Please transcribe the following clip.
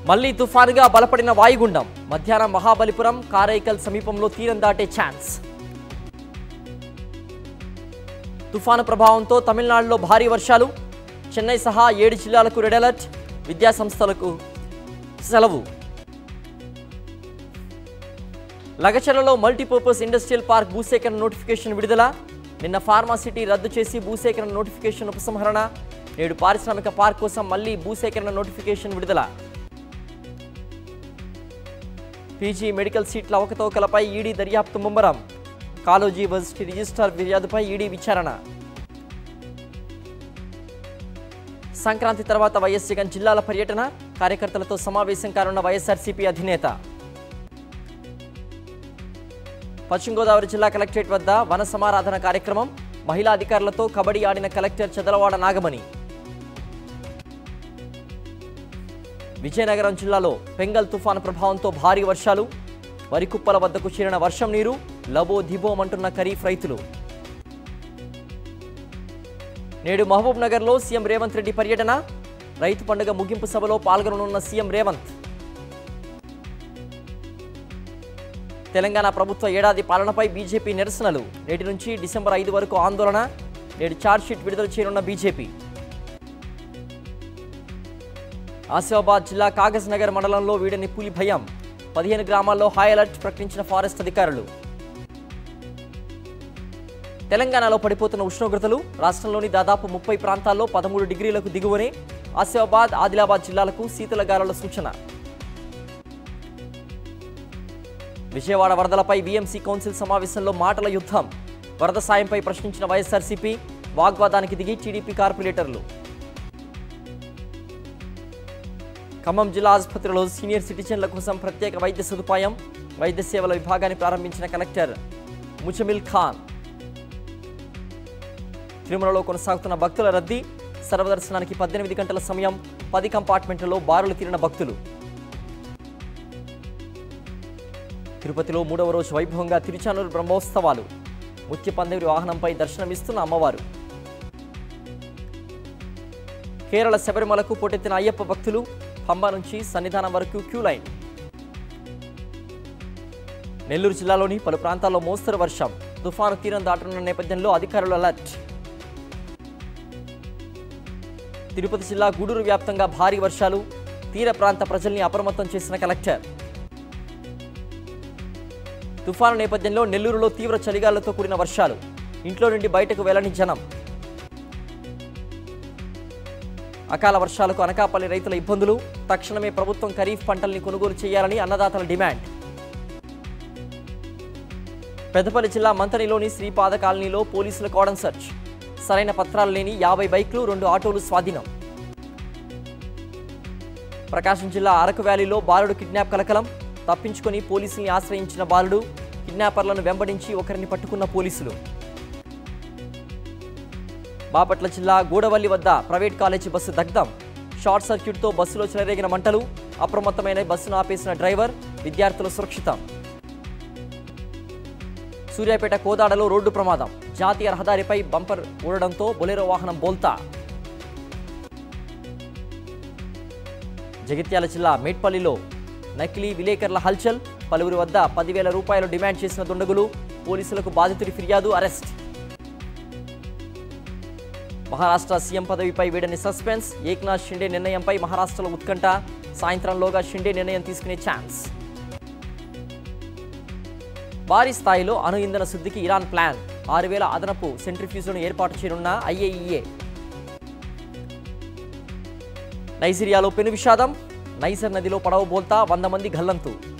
మళ్లీ తుఫానుగా బలపడిన వాయుగుండం మధ్యాహ్నం మహాబలిపురం కారైకల్ సమీపంలో తీరం దాటే ఛాన్స్ తుఫాను ప్రభావంతో తమిళనాడులో భారీ వర్షాలు చెన్నై సహా ఏడు జిల్లాలకు రెడ్ అలర్ట్ విద్యాసంస్థలకు సెలవు లగచర్లలో మల్టీపర్పస్ ఇండస్ట్రియల్ పార్క్ భూసేకరణ నోటిఫికేషన్ విడుదల నిన్న ఫార్మాసిటీ రద్దు చేసి భూసేకరణ నోటిఫికేషన్ ఉపసంహరణ నేడు పారిశ్రామిక పార్క్ కోసం మళ్లీ భూసేకరణ నోటిఫికేషన్ విడుదల పీజీ మెడికల్ సీట్ల అవకతవకలపై ఈడీ దర్యాప్తు ముమ్మరం కాలోజీ యూనివర్సిటీ రిజిస్ట్రార్ ఫిర్యాదుపై ఈడీ విచారణ సంక్రాంతి తర్వాత వైఎస్ జగన్ జిల్లాల పర్యటన కార్యకర్తలతో సమావేశం కానున్న వైఎస్ఆర్సీపీ అధినేత పశ్చిమ గోదావరి జిల్లా కలెక్టరేట్ వద్ద వన సమారాధన కార్యక్రమం మహిళా అధికారులతో కబడ్డీ ఆడిన కలెక్టర్ చదలవాడ నాగమణి విజయనగరం జిల్లాలో పెంగల్ తుఫాను ప్రభావంతో భారీ వర్షాలు వరి కుప్పల వద్దకు చేరిన వర్షం నీరు లబో దిబోమంటున్న ఖరీఫ్ రైతులు నేడు మహబూబ్ నగర్లో సీఎం రేవంత్ రెడ్డి పర్యటన రైతు పండుగ ముగింపు సభలో పాల్గొననున్న సీఎం రేవంత్ తెలంగాణ ప్రభుత్వ ఏడాది పాలనపై బీజేపీ నిరసనలు నేటి నుంచి డిసెంబర్ ఐదు వరకు ఆందోళన నేడు ఛార్జ్షీట్ విడుదల చేయనున్న బీజేపీ ఆసిఫాబాద్ జిల్లా కాగజ్ నగర్ మండలంలో వీడని పులి భయం పదిహేను గ్రామాల్లో హై అలర్ట్ ప్రకటించిన ఫారెస్ట్ అధికారులు తెలంగాణలో పడిపోతున్న ఉష్ణోగ్రతలు రాష్ట్రంలోని దాదాపు ముప్పై ప్రాంతాల్లో పదమూడు డిగ్రీలకు దిగువనే ఆసిఫాబాద్ ఆదిలాబాద్ జిల్లాలకు శీతల గాలుల సూచన విజయవాడ వరదలపై వీఎంసీ కౌన్సిల్ సమావేశంలో మాటల యుద్ధం వరద సాయంపై ప్రశ్నించిన వైఎస్ఆర్సీపీ వాగ్వాదానికి దిగి టీడీపీ కార్పొరేటర్లు ఖమ్మం జిల్లా ఆసుపత్రిలో సీనియర్ సిటిజన్ల కోసం ప్రత్యేక వైద్య సదుపాయం వైద్య సేవల విభాగాన్ని ప్రారంభించిన కలెక్టర్ ముజమిల్ ఖాన్ తిరుమలలో కొనసాగుతున్న భక్తుల రద్దీ సర్వదర్శనానికి పద్దెనిమిది గంటల సమయం పది కంపార్ట్మెంట్లలో బారులు తీరిన భక్తులు తిరుపతిలో మూడవ రోజు వైభవంగా తిరుచానూరు బ్రహ్మోత్సవాలు ముత్యపందేవి వాహనంపై దర్శనమిస్తున్న అమ్మవారు కేరళ శబరిమలకు పోటెత్తిన అయ్యప్ప భక్తులు పంబ నుంచి సన్నిధానం వరకు క్యూ లైన్ నెల్లూరు జిల్లాలోని పలు ప్రాంతాల్లో మోస్తరు వర్షం తుఫాను తీరం దాటనున్న నేపథ్యంలో అధికారులు అలర్ట్ తిరుపతి జిల్లా గూడూరు వ్యాప్తంగా భారీ వర్షాలు తీర ప్రాంత ప్రజల్ని అప్రమత్తం చేసిన కలెక్టర్ తుఫాను నేపథ్యంలో నెల్లూరులో తీవ్ర చలిగాలతో కూడిన వర్షాలు ఇంట్లో నుండి బయటకు వెళ్లని జనం అకాల వర్షాలకు అనకాపల్లి రైతుల ఇబ్బందులు తక్షణమే ప్రభుత్వం ఖరీఫ్ పంటల్ని కొనుగోలు చేయాలని అన్నదాతల డిమాండ్ పెద్దపల్లి జిల్లా మంతనిలోని శ్రీపాద కాలనీలో పోలీసుల కాడన్ సర్చ్ సరైన పత్రాలు లేని యాభై బైక్లు రెండు ఆటోలు స్వాధీనం ప్రకాశం జిల్లా అరకు వ్యాలీలో బాలుడు కిడ్నాప్ కలకలం తప్పించుకొని పోలీసుల్ని ఆశ్రయించిన బాలుడు కిడ్నాపర్లను వెంబడించి ఒకరిని పట్టుకున్న పోలీసులు బాపట్ల జిల్లా గూడవల్లి వద్ద ప్రైవేట్ కాలేజీ బస్సు దగ్ధం షార్ట్ సర్క్యూట్తో బస్సులో చెలరేగిన మంటలు అప్రమత్తమైన బస్సును ఆపేసిన డ్రైవర్ విద్యార్థులు సురక్షితం సూర్యాపేట కోదాడలో రోడ్డు ప్రమాదం జాతీయ రహదారిపై బంపర్ ఊడడంతో బొలెరో వాహనం బోల్తా జగిత్యాల జిల్లా మేట్పల్లిలో నకిలీ విలేకరుల హల్చల్ పలువురి వద్ద పదివేల రూపాయలు డిమాండ్ చేసిన దుండగులు పోలీసులకు బాధితుడి ఫిర్యాదు అరెస్ట్ మహారాష్ట్ర సీఎం పదవిపై వీడని సస్పెన్స్ ఏక్నాథ్ షిండే నిర్ణయంపై మహారాష్ట్రలో ఉత్కంఠ సాయంత్రంలోగా షిండే నిర్ణయం తీసుకునే ఛాన్స్ భారీ స్థాయిలో అణు ఇంధన శుద్ధికి ఇరాన్ ప్లాన్ ఆరు వేల అదనపు సెంట్రిఫ్యూజ్లను ఏర్పాటు చేయనున్న ఐఏఈఏ నైజీరియాలో పెను విషాదం నైజర్ నదిలో పడవ బోల్తా వంద మంది గల్లంతు